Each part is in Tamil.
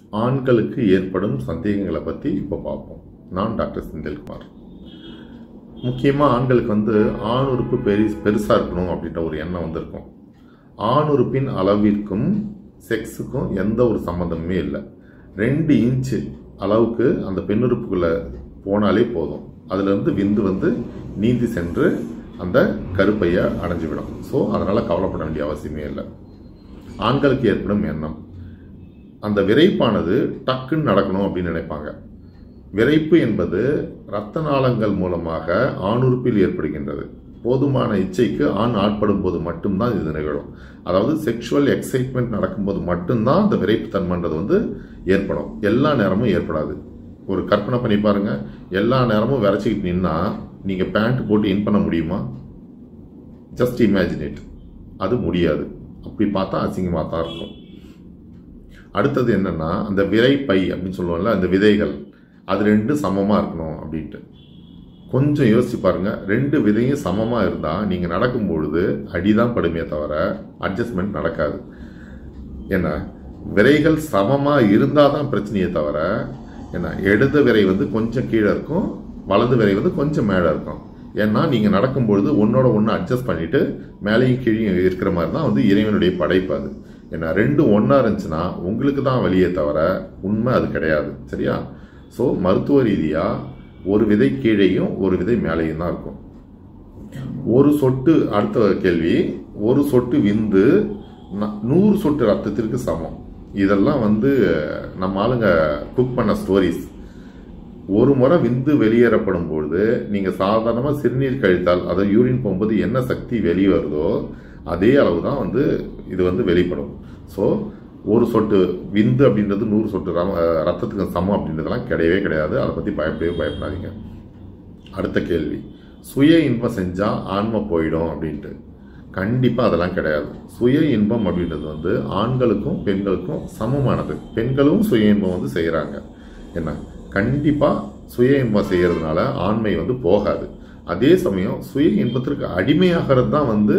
ஆண்களுக்கு ஏற்படும் சந்தேகங்களை பற்றி இப்போ பார்ப்போம் நான் டாக்டர் செந்தில்குமார் முக்கியமாக ஆண்களுக்கு வந்து ஆண் உறுப்பு பெரி பெருசாக இருக்கணும் அப்படின்ற ஒரு எண்ணம் வந்திருக்கும் ஆண் உறுப்பின் அளவிற்கும் செக்ஸுக்கும் எந்த ஒரு சம்மந்தமுமே இல்லை ரெண்டு இன்ச்சு அளவுக்கு அந்த பெண்ணுறுப்புக்குள்ளே போனாலே போதும் அதுலேருந்து விந்து வந்து நீந்தி சென்று அந்த கருப்பையை அடைஞ்சுவிடும் ஸோ அதனால் கவலைப்பட வேண்டிய அவசியமே இல்லை ஆண்களுக்கு ஏற்படும் எண்ணம் அந்த விரைப்பானது டக்குன்னு நடக்கணும் அப்படின்னு நினைப்பாங்க விரைப்பு என்பது இரத்த நாளங்கள் மூலமாக ஆணுறுப்பில் ஏற்படுகின்றது போதுமான இச்சைக்கு ஆண் ஆட்படும் போது மட்டும்தான் இது நிகழும் அதாவது செக்ஷுவல் எக்ஸைட்மெண்ட் நடக்கும்போது மட்டும்தான் அந்த விரைப்பு தன்மைன்றது வந்து ஏற்படும் எல்லா நேரமும் ஏற்படாது ஒரு கற்பனை பண்ணி பாருங்க எல்லா நேரமும் விரைச்சிக்கிட்டு நின்னா நீங்கள் பேண்ட் போட்டு இன் பண்ண முடியுமா ஜஸ்ட் இமேஜினேட் அது முடியாது அப்படி பார்த்தா அசிங்கமாக தான் இருக்கும் அடுத்தது என்னன்னா அந்த விரைப்பை அப்படின்னு சொல்லுவோம்ல அந்த விதைகள் அது ரெண்டும் சமமாக இருக்கணும் அப்படின்ட்டு கொஞ்சம் யோசிச்சு பாருங்க ரெண்டு விதையும் சமமாக இருந்தால் நீங்கள் நடக்கும் பொழுது அடிதான் படுமே தவிர அட்ஜஸ்ட்மெண்ட் நடக்காது என்ன விரைகள் சமமாக இருந்தால் தான் பிரச்சனையே தவிர என்ன இடது விரை வந்து கொஞ்சம் கீழே இருக்கும் வலது விரை வந்து கொஞ்சம் மேலே இருக்கும் ஏன்னா நீங்கள் நடக்கும்பொழுது ஒன்னோட ஒன்று அட்ஜஸ்ட் பண்ணிட்டு மேலேயும் கீழே இருக்கிற மாதிரி தான் வந்து இறைவனுடைய படைப்பு அது ஏன்னா ரெண்டும் ஒன்றா இருந்துச்சுன்னா உங்களுக்கு தான் வழியே தவிர உண்மை அது கிடையாது சரியா ஸோ மருத்துவ ரீதியாக ஒரு விதை கீழேயும் ஒரு விதை மேலேயும் தான் இருக்கும் ஒரு சொட்டு அடுத்த கேள்வி ஒரு சொட்டு விந்து ந- நூறு சொட்டு ரத்தத்திற்கு சமம் இதெல்லாம் வந்து நம்ம ஆளுங்க குக் பண்ண ஸ்டோரிஸ் ஒரு முறை விந்து வெளியேறப்படும் பொழுது நீங்கள் சாதாரணமாக சிறுநீர் கழித்தால் அதாவது யூரின் போகும்போது என்ன சக்தி வெளியே வருதோ அதே அளவு தான் வந்து இது வந்து வெளிப்படும் ஸோ ஒரு சொட்டு விந்து அப்படின்றது நூறு சொட்டு ரம- ரத்தத்துக்கு சமம் அப்படின்றதெல்லாம் கிடையவே கிடையாது அதை பற்றி பயப்படவே பயப்படாதீங்க அடுத்த கேள்வி சுய இன்பம் செஞ்சால் ஆன்மை போயிடும் அப்படின்ட்டு கண்டிப்பாக அதெல்லாம் கிடையாது சுய இன்பம் அப்படின்றது வந்து ஆண்களுக்கும் பெண்களுக்கும் சமமானது பெண்களும் சுய இன்பம் வந்து செய்கிறாங்க என்ன கண்டிப்பாக சுய இன்பம் செய்கிறதுனால ஆண்மை வந்து போகாது அதே சமயம் சுய இன்பத்திற்கு அடிமையாகிறது தான் வந்து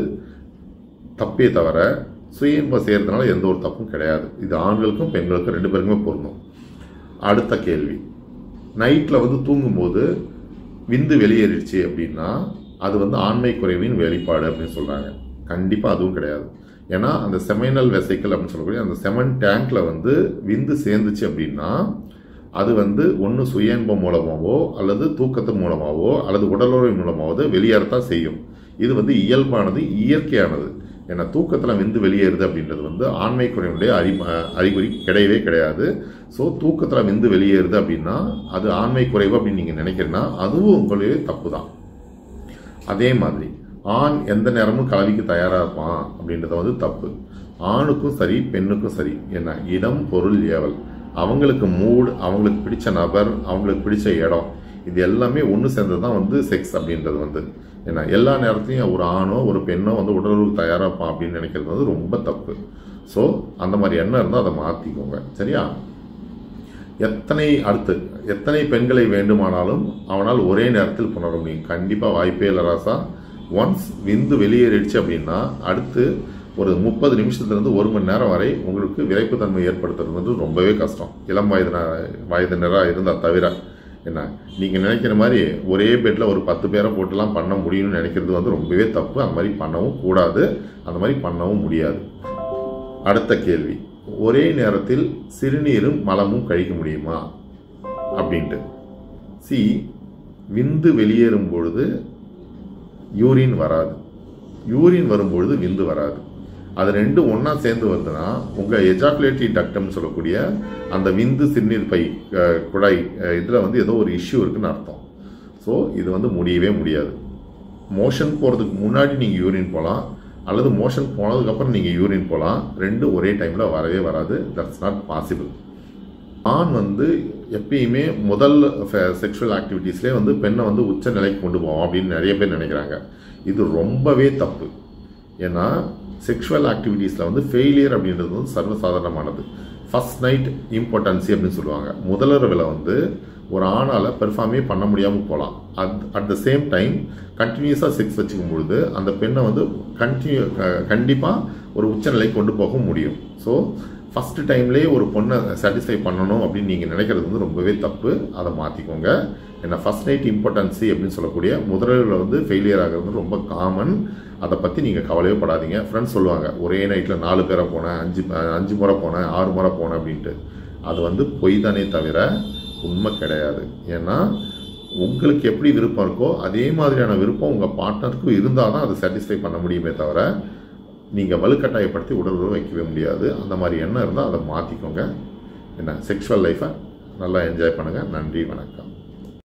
தப்பே தவிர சுய இன்பம் செய்கிறதுனால எந்த ஒரு தப்பும் கிடையாது இது ஆண்களுக்கும் பெண்களுக்கும் ரெண்டு பேருக்குமே பொருந்தும் அடுத்த கேள்வி நைட்டில் வந்து தூங்கும்போது விந்து வெளியேறிடுச்சு அப்படின்னா அது வந்து ஆண்மை குறைவின் வெளிப்பாடு அப்படின்னு சொல்கிறாங்க கண்டிப்பாக அதுவும் கிடையாது ஏன்னா அந்த செமைனல் வெசைக்கல் அப்படின்னு சொல்லக்கூடிய அந்த செமன் டேங்க்ல வந்து விந்து சேர்ந்துச்சு அப்படின்னா அது வந்து ஒன்று சுய இன்பம் மூலமாகவோ அல்லது தூக்கத்து மூலமாகவோ அல்லது உடலுறவு மூலமாகவோ வெளியேறத்தான் செய்யும் இது வந்து இயல்பானது இயற்கையானது ஏன்னா தூக்கத்தில் விந்து வெளியேறுது அப்படின்றது வந்து ஆண்மை குறைவுடைய அறி அறிகுறி கிடையவே கிடையாது ஸோ தூக்கத்தில் விந்து வெளியேறுது அப்படின்னா அது ஆண்மை குறைவு அப்படின்னு நீங்கள் நினைக்கிறீங்கன்னா அதுவும் உங்களுடைய தப்பு தான் அதே மாதிரி ஆண் எந்த நேரமும் கலவிக்கு தயாராக இருப்பான் அப்படின்றத வந்து தப்பு ஆணுக்கும் சரி பெண்ணுக்கும் சரி என்ன இடம் பொருள் ஏவல் அவங்களுக்கு மூட் அவங்களுக்கு பிடிச்ச நபர் அவங்களுக்கு பிடிச்ச இடம் இது எல்லாமே ஒன்று சேர்ந்தது தான் வந்து செக்ஸ் அப்படின்றது வந்து ஏன்னா எல்லா நேரத்தையும் ஒரு ஆணோ ஒரு பெண்ணோ வந்து உடலுறவுக்கு தயாராக இருப்பான் அப்படின்னு நினைக்கிறது வந்து ரொம்ப தப்பு ஸோ அந்த மாதிரி எண்ணம் இருந்தால் அதை மாற்றிக்கோங்க சரியா எத்தனை அடுத்து எத்தனை பெண்களை வேண்டுமானாலும் அவனால் ஒரே நேரத்தில் புணர முடியும் கண்டிப்பாக வாய்ப்பே இல்லை ராசா ஒன்ஸ் விந்து வெளியேறிடுச்சு அப்படின்னா அடுத்து ஒரு முப்பது நிமிஷத்துலேருந்து ஒரு மணி நேரம் வரை உங்களுக்கு விரைப்புத்தன்மை ஏற்படுத்துறது வந்து ரொம்பவே கஷ்டம் இளம் வயதின வயதினராக இருந்தால் தவிர என்ன நீங்கள் நினைக்கிற மாதிரி ஒரே பெட்டில் ஒரு பத்து பேரை போட்டுலாம் பண்ண முடியும்னு நினைக்கிறது வந்து ரொம்பவே தப்பு அந்த மாதிரி பண்ணவும் கூடாது அந்த மாதிரி பண்ணவும் முடியாது அடுத்த கேள்வி ஒரே நேரத்தில் சிறுநீரும் மலமும் கழிக்க முடியுமா அப்படின்ட்டு சி விந்து வெளியேறும் பொழுது யூரின் வராது யூரின் வரும்பொழுது விந்து வராது அது ரெண்டும் ஒன்றா சேர்ந்து வருதுன்னா உங்கள் எஜாகுலேட்டரி டக்டம்னு சொல்லக்கூடிய அந்த விந்து சிறுநீர் பை அஹ், குழாய் இதில் வந்து ஏதோ ஒரு இஷ்யூ இருக்குன்னு அர்த்தம் ஸோ இது வந்து முடியவே முடியாது மோஷன் போகிறதுக்கு முன்னாடி நீங்கள் யூரின் போகலாம் அல்லது மோஷன் போனதுக்கப்புறம் நீங்கள் யூரின் போகலாம் ரெண்டும் ஒரே டைமில் வரவே வராது தட்ஸ் நாட் பாசிபிள் ஆண் வந்து எப்பயுமே முதல் செக்ஷுவல் ஆக்டிவிட்டீஸ்லேயே வந்து பெண்ணை வந்து உச்ச நிலைக்கு கொண்டு போவோம் அப்படின்னு நிறைய பேர் நினைக்கிறாங்க இது ரொம்பவே தப்பு ஏன்னா செக்ஷுவல் ஆக்டிவிட்டீஸில் வந்து ஃபெயிலியர் அப்படின்றது வந்து சர்வசாதாரணமானது ஃபர்ஸ்ட் நைட் இம்பார்ட்டன்சி அப்படின்னு சொல்லுவாங்க முதலிரவில் வந்து ஒரு ஆணால் பெர்ஃபார்மே பண்ண முடியாமல் போகலாம் at at the same time கண்டினியூஸாக செக்ஸ் வச்சுக்கும் பொழுது அந்த பெண்ணை வந்து கண்டினியூ கண்டிப்பாக ஒரு உச்சநிலை கொண்டு போக முடியும் ஸோ ஃபஸ்ட்டு டைம்லேயே ஒரு பொண்ணை சாட்டிஸ்ஃபை பண்ணணும் அப்படின்னு நீங்கள் நினைக்கிறது வந்து ரொம்பவே தப்பு அதை மாற்றிக்கோங்க ஏன்னா ஃபஸ்ட் நைட் இம்பார்ட்டன்சி அப்படின்னு சொல்லக்கூடிய முதலில் வந்து ஃபெயிலியர் ஆகிறது ரொம்ப காமன் அதை பற்றி நீங்கள் கவலையே படாதீங்க ஃப்ரெண்ட்ஸ் சொல்லுவாங்க ஒரே நைட்டில் நாலு பேரை போனேன் அஞ்சு அஞ்சு முறை போனேன் ஆறு முறை போனேன் அப்படின்ட்டு அது வந்து பொய் தானே தவிர உண்மை கிடையாது ஏன்னா உங்களுக்கு எப்படி விருப்பம் இருக்கோ அதே மாதிரியான விருப்பம் உங்கள் பார்ட்னருக்கும் இருந்தால் தான் அதை சாட்டிஸ்ஃபை பண்ண முடியுமே தவிர நீங்கள் வலுக்கட்டாயப்படுத்தி உடல் உறவு வைக்கவே முடியாது அந்த மாதிரி எண்ணம் இருந்தால் அதை மாற்றிக்கோங்க என்ன செக்ஷுவல் லைஃப்பை நல்லா என்ஜாய் பண்ணுங்கள் நன்றி வணக்கம்